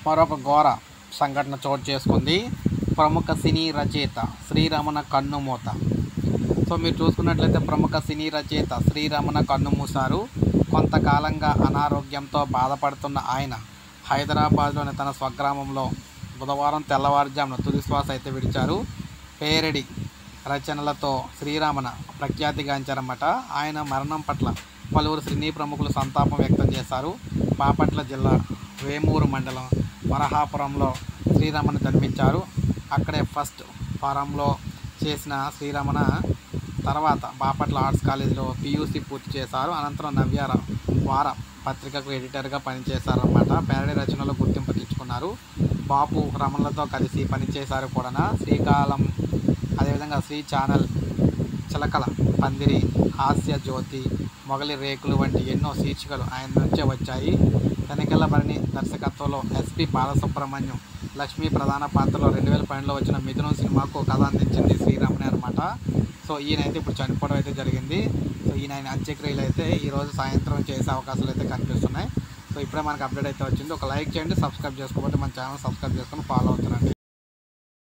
మరొక ఘోర సంఘటన చోటు చేసుకుంది ప్రముఖ సినీ రచయిత శ్రీరమణ కన్నుమూత సో మీరు చూసుకున్నట్లయితే ప్రముఖ సినీ రచయిత శ్రీరమణ కన్నుమూశారు కొంతకాలంగా అనారోగ్యంతో బాధపడుతున్న ఆయన హైదరాబాద్లోని తన స్వగ్రామంలో బుధవారం తెల్లవారుజామున తుది శ్వాస అయితే విడిచారు పేరెడి రచనలతో శ్రీరామన ప్రఖ్యాతిగాంచారన్నమాట ఆయన మరణం పట్ల పలువురు సినీ ప్రముఖులు సంతాపం వ్యక్తం చేశారు బాపట్ల జిల్లా వేమూరు మండలం వరహాపురంలో శ్రీరమణ జన్మించారు అక్కడే ఫస్ట్ ఫారంలో చేసిన శ్రీరమణ తర్వాత బాపట్ల ఆర్ట్స్ కాలేజీలో పీయూసీ పూర్తి చేశారు అనంతరం నవ్యార వార పత్రికకు ఎడిటర్గా పనిచేశారన్నమాట పేరడి రచనలో గుర్తింపు తెచ్చుకున్నారు బాపు రమణలతో కలిసి పనిచేశారు కూడా శ్రీకాలం అదేవిధంగా శ్రీ ఛానల్ చిలకల పందిరి హాస్య జ్యోతి మొగలి రేకులు వంటి ఎన్నో శీర్షికలు ఆయన నుంచే వచ్చాయి తనికెళ్ళ భరణి దర్శకత్వంలో ఎస్పి బాలసుబ్రహ్మణ్యం లక్ష్మి ప్రధాన పాత్రలో రెండు వేల పన్నెండులో వచ్చిన మిథునం సినిమాకు కథ అందించింది శ్రీరామని అనమాట సో ఈయన అయితే ఇప్పుడు చనిపోవడం అయితే జరిగింది సో ఈయన ఆయన అంత్యక్రియలు అయితే ఈరోజు సాయంత్రం చేసే అవకాశాలు అయితే కనిపిస్తున్నాయి సో ఇప్పుడే మనకు అప్డేట్ అయితే వచ్చింది ఒక లైక్ చేయండి సబ్స్క్రైబ్ చేసుకోకపోతే మన ఛానల్ సబ్స్క్రైబ్ చేసుకొని ఫాలో అవుతున్నాండి